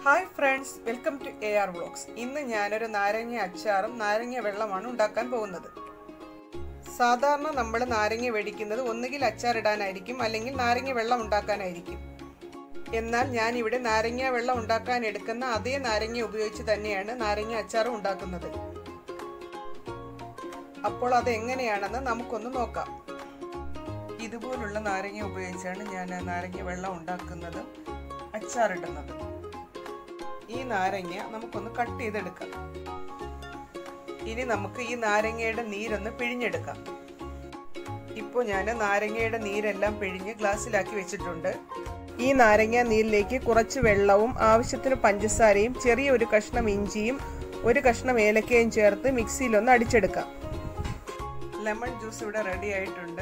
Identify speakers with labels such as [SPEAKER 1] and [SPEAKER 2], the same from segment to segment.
[SPEAKER 1] hi friends welcome to A R vlogs ഇന്ന് ഞാനൊരു നാരങ്ങ അച്ചാറും നാരങ്ങ വെള്ളമാണ് ഉണ്ടാക്കാൻ പോകുന്നത് സാധാരണ നമ്മൾ നാരങ്ങ വെടിക്കുന്നത് ഒന്നുകിൽ അച്ചാറിടാനായിരിക്കും അല്ലെങ്കിൽ നാരങ്ങ വെള്ളം ഉണ്ടാക്കാനായിരിക്കും എന്നാൽ ഞാൻ ഇവിടെ നാരങ്ങ വെള്ളം ഉണ്ടാക്കാൻ എടുക്കുന്ന അതേ നാരങ്ങ ഉപയോഗിച്ച് തന്നെയാണ് നാരങ്ങ അച്ചാറും ഉണ്ടാക്കുന്നത് അപ്പോൾ അത് എങ്ങനെയാണെന്ന് നമുക്കൊന്ന് നോക്കാം ഇതുപോലുള്ള നാരങ്ങ ഉപയോഗിച്ചാണ് ഞാൻ നാരങ്ങ വെള്ളം ഉണ്ടാക്കുന്നതും അച്ചാറിടുന്നതും ഈ നാരങ്ങ നമുക്കൊന്ന് കട്ട് ചെയ്തെടുക്കാം ഇനി നമുക്ക് ഈ നാരങ്ങയുടെ നീരൊന്ന് പിഴിഞ്ഞെടുക്കാം ഇപ്പോൾ ഞാൻ നാരങ്ങയുടെ നീരെല്ലാം പിഴിഞ്ഞ് ഗ്ലാസ്സിലാക്കി വെച്ചിട്ടുണ്ട് ഈ നാരങ്ങ നീരിലേക്ക് കുറച്ച് വെള്ളവും ആവശ്യത്തിന് പഞ്ചസാരയും ചെറിയ ഒരു കഷ്ണം ഇഞ്ചിയും ഒരു കഷ്ണം ഏലക്കയും ചേർത്ത് മിക്സിയിലൊന്ന് അടിച്ചെടുക്കാം ലെമൺ ജ്യൂസ് ഇവിടെ റെഡി ആയിട്ടുണ്ട്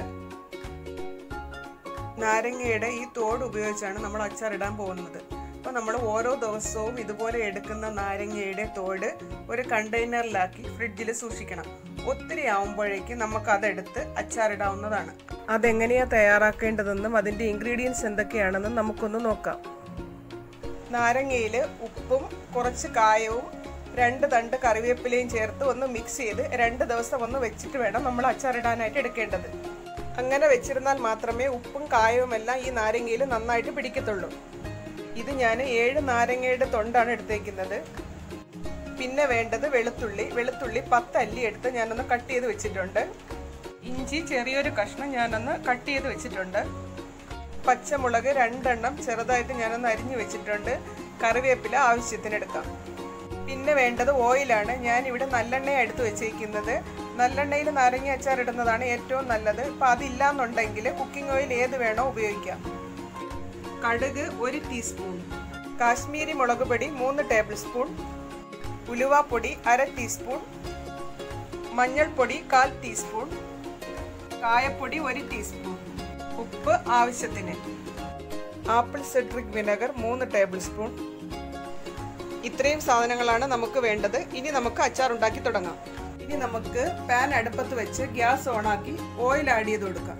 [SPEAKER 1] നാരങ്ങയുടെ ഈ തോട് ഉപയോഗിച്ചാണ് നമ്മൾ അച്ചാറിടാൻ പോകുന്നത് അപ്പോൾ നമ്മൾ ഓരോ ദിവസവും ഇതുപോലെ എടുക്കുന്ന നാരങ്ങയുടെ തോട് ഒരു കണ്ടെയ്നറിലാക്കി ഫ്രിഡ്ജിൽ സൂക്ഷിക്കണം ഒത്തിരി ആവുമ്പോഴേക്കും നമുക്ക് അതെടുത്ത് അച്ചാറിടാവുന്നതാണ് അതെങ്ങനെയാണ് തയ്യാറാക്കേണ്ടതെന്നും അതിൻ്റെ ഇൻഗ്രീഡിയൻസ് എന്തൊക്കെയാണെന്നും നമുക്കൊന്ന് നോക്കാം നാരങ്ങയിൽ ഉപ്പും കുറച്ച് കായവും രണ്ട് തണ്ട് കറിവേപ്പിലയും ചേർത്ത് ഒന്ന് മിക്സ് ചെയ്ത് രണ്ട് ദിവസം ഒന്ന് വെച്ചിട്ട് വേണം നമ്മൾ അച്ചാറിടാനായിട്ട് എടുക്കേണ്ടത് അങ്ങനെ വെച്ചിരുന്നാൽ മാത്രമേ ഉപ്പും കായവും എല്ലാം ഈ നാരങ്ങയിൽ നന്നായിട്ട് പിടിക്കത്തുള്ളൂ ഇത് ഞാൻ ഏഴ് നാരങ്ങയുടെ തൊണ്ടാണ് എടുത്തേക്കുന്നത് പിന്നെ വേണ്ടത് വെളുത്തുള്ളി വെളുത്തുള്ളി പത്ത് അല്ലി എടുത്ത് ഞാനൊന്ന് കട്ട് ചെയ്ത് വെച്ചിട്ടുണ്ട് ഇഞ്ചി ചെറിയൊരു കഷ്ണം ഞാനൊന്ന് കട്ട് ചെയ്ത് വെച്ചിട്ടുണ്ട് പച്ചമുളക് രണ്ടെണ്ണം ചെറുതായിട്ട് ഞാനൊന്ന് അരിഞ്ഞു വെച്ചിട്ടുണ്ട് കറിവേപ്പില ആവശ്യത്തിന് എടുക്കാം പിന്നെ വേണ്ടത് ഓയിലാണ് ഞാൻ ഇവിടെ നല്ലെണ്ണയാണ് എടുത്ത് വെച്ചേക്കുന്നത് നല്ലെണ്ണയിൽ നാരങ്ങ അച്ചാർ ഇടുന്നതാണ് ഏറ്റവും നല്ലത് അപ്പം അതില്ലാന്നുണ്ടെങ്കിൽ കുക്കിംഗ് ഓയിൽ ഏത് വേണോ ഉപയോഗിക്കാം കടുക് ഒരു ടീസ്പൂൺ കാശ്മീരി മുളക് പൊടി മൂന്ന് ടേബിൾ സ്പൂൺ ഉലുവാപ്പൊടി അര ടീസ്പൂൺ മഞ്ഞൾപ്പൊടി കാൽ ടീസ്പൂൺ കായപ്പൊടി ഒരു ടീസ്പൂൺ ഉപ്പ് ആവശ്യത്തിന് ആപ്പിൾ സെട്രിക് വിനെഗർ മൂന്ന് ടേബിൾ സ്പൂൺ ഇത്രയും സാധനങ്ങളാണ് നമുക്ക് വേണ്ടത് ഇനി നമുക്ക് അച്ചാർ ഉണ്ടാക്കി തുടങ്ങാം ഇനി നമുക്ക് പാൻ അടുപ്പത്ത് വെച്ച് ഗ്യാസ് ഓണാക്കി ഓയിൽ ആഡ് ചെയ്ത് കൊടുക്കാം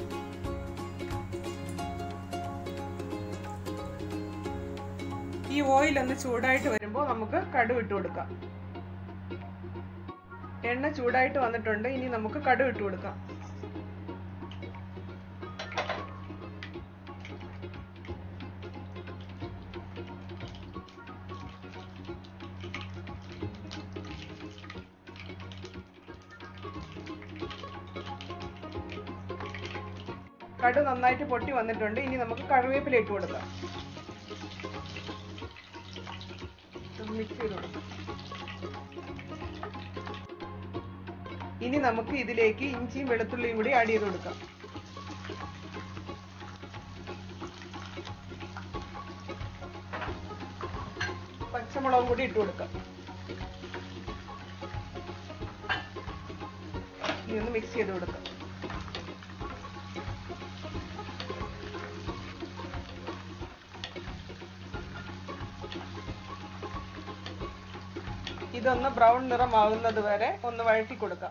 [SPEAKER 1] ഈ ഓയിൽ ഒന്ന് ചൂടായിട്ട് വരുമ്പോൾ നമുക്ക് കടുവ് ഇട്ട് കൊടുക്കാം എണ്ണ ചൂടായിട്ട് വന്നിട്ടുണ്ട് ഇനി നമുക്ക് കടുവ് ഇട്ട് കൊടുക്കാം കടു നന്നായിട്ട് പൊട്ടി വന്നിട്ടുണ്ട് ഇനി നമുക്ക് കറിവേപ്പില ഇട്ട് കൊടുക്കാം മിക്സ് ചെയ്ത് കൊടുക്കാം ഇനി നമുക്ക് ഇതിലേക്ക് ഇഞ്ചിയും വെളുത്തുള്ളിയും കൂടി ആഡ് ചെയ്ത് കൊടുക്കാം പച്ചമുളകും കൂടി ഇട്ട് കൊടുക്കാം ഇനി ഒന്ന് മിക്സ് ചെയ്ത് കൊടുക്കാം ഇതൊന്ന് ബ്രൗൺ നിറമാവുന്നത് വരെ ഒന്ന് വഴറ്റി കൊടുക്കാം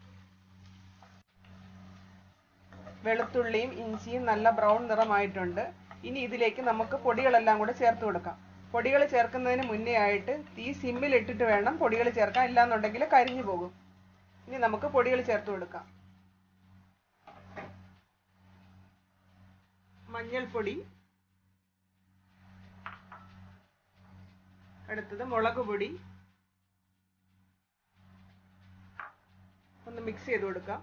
[SPEAKER 1] വെളുത്തുള്ളിയും ഇഞ്ചിയും നല്ല ബ്രൗൺ നിറമായിട്ടുണ്ട് ഇനി ഇതിലേക്ക് നമുക്ക് പൊടികളെല്ലാം കൂടെ ചേർത്ത് കൊടുക്കാം പൊടികൾ ചേർക്കുന്നതിന് മുന്നേ ആയിട്ട് തീ സിമ്മിൽ ഇട്ടിട്ട് വേണം പൊടികൾ ചേർക്കാൻ ഇല്ലാന്നുണ്ടെങ്കിൽ കരിഞ്ഞു പോകും ഇനി നമുക്ക് പൊടികൾ ചേർത്ത് കൊടുക്കാം മഞ്ഞൾപ്പൊടി അടുത്തത് മുളക് പൊടി ഒന്ന് മിക്സ് ചെയ്ത് കൊടുക്കാം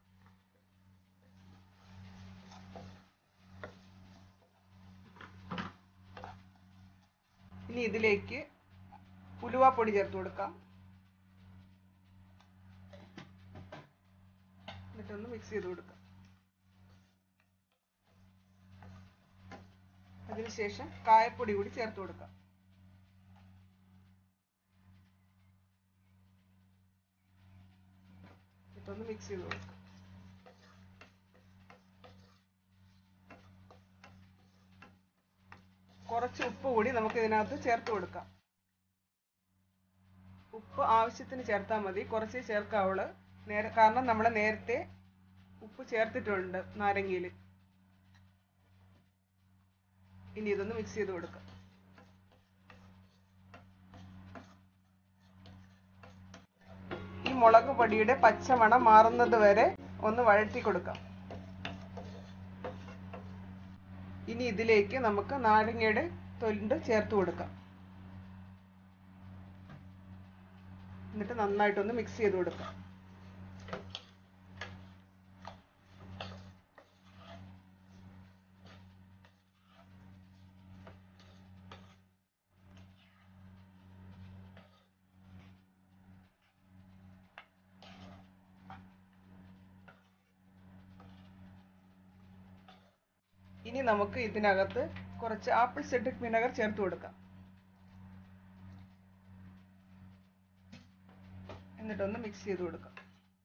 [SPEAKER 1] ഇനി ഇതിലേക്ക് ഉലുവാപ്പൊടി ചേർത്ത് കൊടുക്കാം എന്നിട്ടൊന്ന് മിക്സ് ചെയ്ത് കൊടുക്കാം അതിനുശേഷം കായപ്പൊടി കൂടി ചേർത്ത് കൊടുക്കാം ഇതൊന്ന് മിക്സ് ചെയ്ത് കൊടുക്കാം കുറച്ച് ഉപ്പ് കൂടി നമുക്ക് ഇതിനകത്ത് ചേർത്ത് കൊടുക്കാം ഉപ്പ് ആവശ്യത്തിന് ചേർത്താൽ മതി കുറച്ച് ചേർക്കാവുള്ളൂ നേരെ കാരണം നമ്മൾ നേരത്തെ ഉപ്പ് ചേർത്തിട്ടുണ്ട് നാരങ്ങയിൽ ഇനി ഇതൊന്ന് മിക്സ് ചെയ്ത് കൊടുക്കാം മുളക് പൊടിയുടെ പച്ചമണം മാറുന്നത് വരെ ഒന്ന് വഴറ്റി കൊടുക്കാം ഇനി ഇതിലേക്ക് നമുക്ക് നാരങ്ങയുടെ തൊലിണ്ട് ചേർത്ത് കൊടുക്കാം എന്നിട്ട് നന്നായിട്ടൊന്ന് മിക്സ് ചെയ്ത് കൊടുക്കാം ഇനി നമുക്ക് ഇതിനകത്ത് കുറച്ച് ആപ്പിൾ സിട്രിക് വിനെഗർ ചേർത്ത് കൊടുക്കാം എന്നിട്ടൊന്ന് മിക്സ് ചെയ്ത് കൊടുക്കാം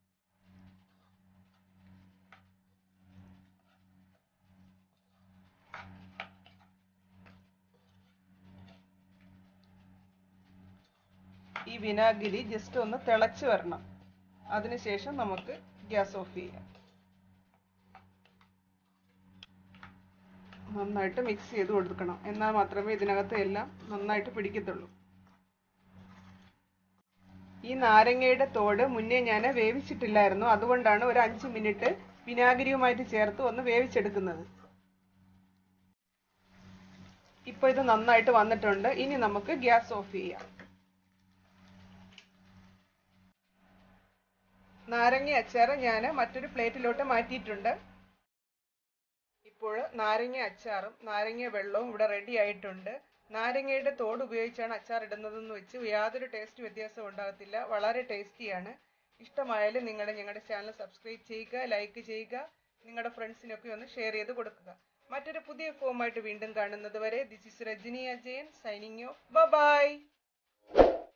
[SPEAKER 1] ഈ വിനാഗിരി ജസ്റ്റ് ഒന്ന് തിളച്ച് വരണം അതിനുശേഷം നമുക്ക് ഗ്യാസ് ഓഫ് ചെയ്യാം നന്നായിട്ട് മിക്സ് ചെയ്ത് കൊടുക്കണം എന്നാൽ മാത്രമേ ഇതിനകത്ത് എല്ലാം നന്നായിട്ട് പിടിക്കത്തുള്ളൂ ഈ നാരങ്ങയുടെ തോട് മുന്നേ ഞാൻ വേവിച്ചിട്ടില്ലായിരുന്നു അതുകൊണ്ടാണ് ഒരു അഞ്ച് മിനിറ്റ് വിനാഗിരിയുമായിട്ട് ചേർത്ത് ഒന്ന് വേവിച്ചെടുക്കുന്നത് ഇപ്പൊ ഇത് നന്നായിട്ട് വന്നിട്ടുണ്ട് ഇനി നമുക്ക് ഗ്യാസ് ഓഫ് ചെയ്യാം നാരങ്ങ അച്ചാർ ഞാൻ മറ്റൊരു പ്ലേറ്റിലോട്ട് മാറ്റിയിട്ടുണ്ട് ഇപ്പോൾ നാരങ്ങ അച്ചാറും നാരങ്ങ വെള്ളവും ഇവിടെ റെഡി ആയിട്ടുണ്ട് നാരങ്ങയുടെ തോട് ഉപയോഗിച്ചാണ് അച്ചാർ ഇടുന്നതെന്ന് വെച്ച് യാതൊരു ടേസ്റ്റ് വ്യത്യാസവും ഉണ്ടാകത്തില്ല വളരെ ടേസ്റ്റിയാണ് ഇഷ്ടമായാലും നിങ്ങൾ ഞങ്ങളുടെ ചാനൽ സബ്സ്ക്രൈബ് ചെയ്യുക ലൈക്ക് ചെയ്യുക നിങ്ങളുടെ ഫ്രണ്ട്സിനൊക്കെ ഒന്ന് ഷെയർ ചെയ്ത് കൊടുക്കുക മറ്റൊരു പുതിയ ഫോമായിട്ട് വീണ്ടും കാണുന്നത് വരെ this is Rajani Ajayan signing off by